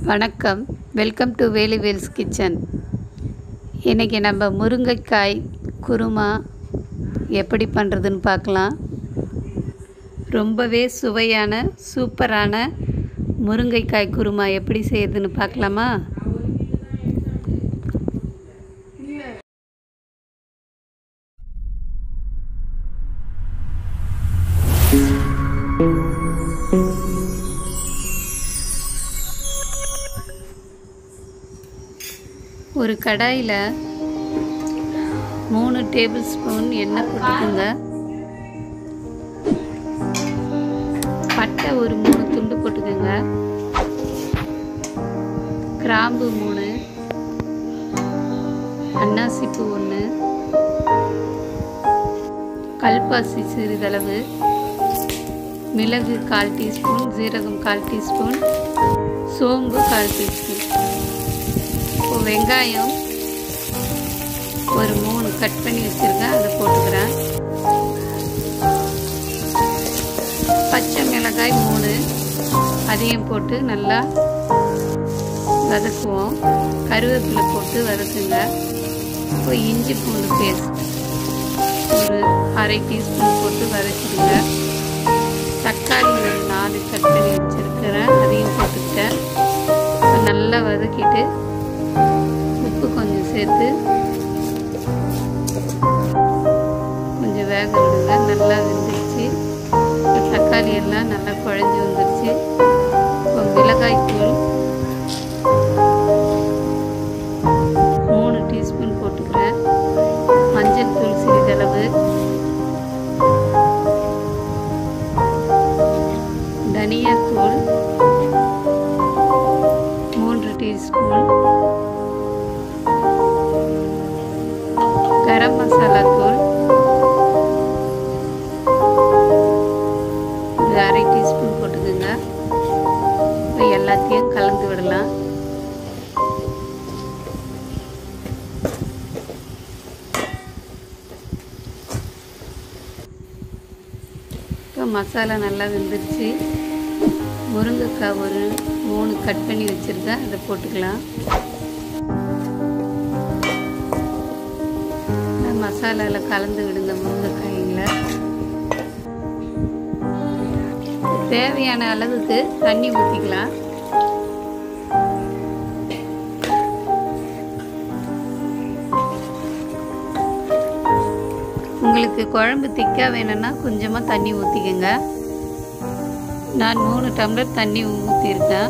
வணக்கம் welcome to வேலிவேல்ஸ் kitchen இன்றைக்கி நம்ம முருங்கைக்காய் குருமா எப்படி பண்ணுறதுன்னு பார்க்கலாம் ரொம்பவே சுவையான சூப்பரான முருங்கைக்காய் குருமா எப்படி செய்யறதுன்னு பார்க்கலாமா ஒரு கடாயில் மூணு டேபிள் ஸ்பூன் எண்ணெய் போட்டுக்கோங்க பட்டை ஒரு மூணு துண்டு போட்டுக்கோங்க கிராம்பு மூணு அன்னாசிப்பூ ஒன்று கல்பாசி சிறிதளவு மிளகு கால் டீஸ்பூன் ஜீரகம் கால் டீஸ்பூன் சோம்பு கால் டீஸ்பூன் இப்போ வெங்காயம் ஒரு மூணு கட் பண்ணி வச்சுருக்கேன் அதை போட்டுக்கிறேன் பச்சை மிளகாய் மூணு அதையும் போட்டு நல்லா வதக்குவோம் கருவேப்பிலை போட்டு வதக்குங்க இப்போ இஞ்சி பூண்டு பேஸ்ட் ஒரு அரை டீஸ்பூன் போட்டு வதக்கிடுங்க தக்காளி ஒரு நாலு கட் பண்ணி வச்சுருக்கிறேன் அதையும் போட்டுக்கிட்டேன் நல்லா வதக்கிட்டு உப்பு கொஞ்சம் சேர்த்து கொஞ்சம் வேக விடுங்க நல்லா வெந்துருச்சு தக்காளி எல்லாம் நல்லா குழஞ்சி வந்துருச்சு இப்போ மிளகாய் தூள் மூணு டீஸ்பூன் போட்டுக்கிறேன் மஞ்சள் தூள் சிறிதளவு தனியாத்தூள் மூன்று டீஸ்பூன் கரம் மசாலா தூள் ஒரு அரை டீஸ்பூன் போட்டுக்கோங்க இப்போ எல்லாத்தையும் கலந்து விடலாம் இப்போ மசாலா நல்லா வெந்துருச்சு முருங்கைக்காய் ஒரு மூணு கட் பண்ணி வச்சுருக்கேன் அதை போட்டுக்கலாம் மசாலாவில் கலந்து விடுங்க முருங்கைக்காய்களை தேவையான அளவுக்கு தண்ணி ஊற்றிக்கலாம் உங்களுக்கு குழம்பு திக்காக வேணும்னா கொஞ்சமாக தண்ணி ஊற்றிக்கோங்க நான் மூணு டம்ளர் தண்ணி ஊற்றிருக்கேன்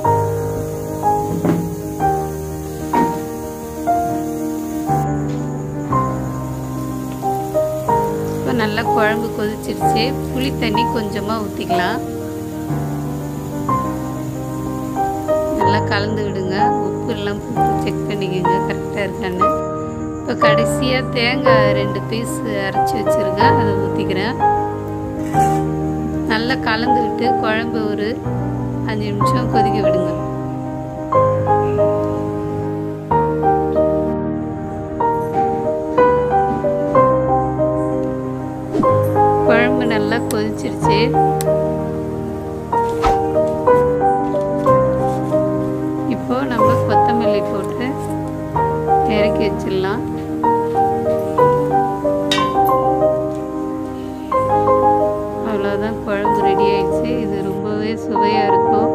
இப்போ நல்லா குழம்பு கொதிச்சிருச்சு புளி தண்ணி கொஞ்சமாக ஊற்றிக்கலாம் நல்லா கலந்து விடுங்க உப்பு எல்லாம் போட்டு செக் பண்ணிக்கோங்க கரெக்டாக இருக்கான்னு இப்போ கடைசியாக தேங்காய் ரெண்டு பீஸ் அரைச்சி வச்சுருங்க அதை ஊற்றிக்கிறேன் நல்லா கலந்து விட்டு குழம்பு ஒரு அஞ்சு நிமிஷம் கொதிக்க விடுங்க குழம்பு நல்லா கொதிச்சிருச்சு இப்போ நம்ம கொத்தமல்லி போட்டு இறக்கி வச்சிடலாம் அவ்வளோதான் குழம்பு ரெடி ஆயிடுச்சு இது ரொம்பவே சுவையாக இருக்கும்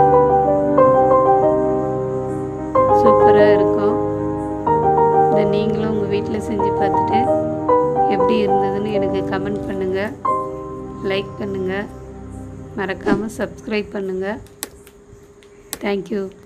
சூப்பராக இருக்கும் இதை நீங்களும் உங்கள் வீட்டில் செஞ்சு பார்த்துட்டு எப்படி இருந்ததுன்னு எனக்கு கமெண்ட் பண்ணுங்கள் லைக் பண்ணுங்கள் மறக்காமல் சப்ஸ்கிரைப் பண்ணுங்கள் தேங்க்யூ